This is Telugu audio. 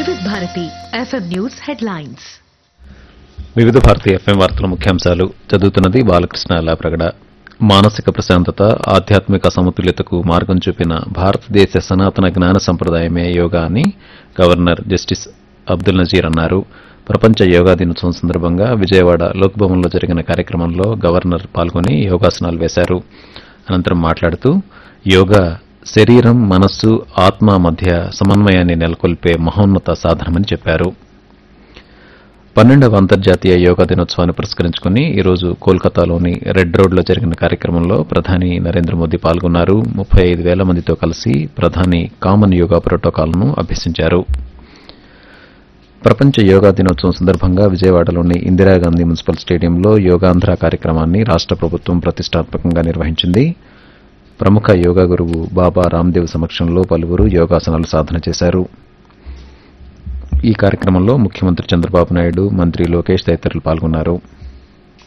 వివిధ భారతి ఎఫ్ఎం న్యూస్ హెడ్లైన్స్ వివిధ భారతీయ ఎఫ్ఎం వార్తల ముఖ్యాంశాలు చదువుతున్నది బాలకృష్ణ లాప్రగడ మానసిక ప్రశాంతత ఆధ్యాత్మిక సమతుల్యతకు మార్గం చూపిన భారతదేశ సనాతన జ్ఞాన సంప్రదాయమే యోగా అని గవర్నర్ జస్టిస్ అబ్దుల్ నజీర్ అన్నారు ప్రపంచ యోగా దినోత్సవం సందర్భంగా విజయవాడ లోక్భవన్లో జరిగిన కార్యక్రమంలో గవర్నర్ పాల్గొని యోగాసనాలు వేశారు అనంతరం మాట్లాడుతూ యోగా శరీరం మనస్సు ఆత్మ మధ్య సమన్వయాన్ని నెలకొల్పే మహోన్నత సాధనమని చెప్పారు పన్నెండవ అంతర్జాతీయ యోగా దినోత్సవాన్ని పురస్కరించుకుని ఈరోజు కోల్కతాలోని రెడ్ రోడ్లో జరిగిన కార్యక్రమంలో ప్రధాని నరేంద్ర మోదీ పాల్గొన్నారు ముప్పై ఐదు వేల మందితో కలిసి ప్రధాని కామన్ యోగా ప్రోటోకాల్ను అభ్యసించారు ప్రపంచ యోగా దినోత్సవం సందర్భంగా విజయవాడలోని ఇందిరాగాంధీ మున్సిపల్ స్టేడియంలో యోగాంధ్ర కార్యక్రమాన్ని రాష్ట ప్రభుత్వం ప్రతిష్టాత్మకంగా నిర్వహించింది ప్రముఖ యోగా గురువు బాబా రామ్దేవ్ సమక్షంలో పలువురు యోగాసనాలు సాధన చేశారు ఈ కార్యక్రమంలో ముఖ్యమంత్రి చంద్రబాబు నాయుడు మంత్రి లోకేష్ తదితరులు పాల్గొన్నారు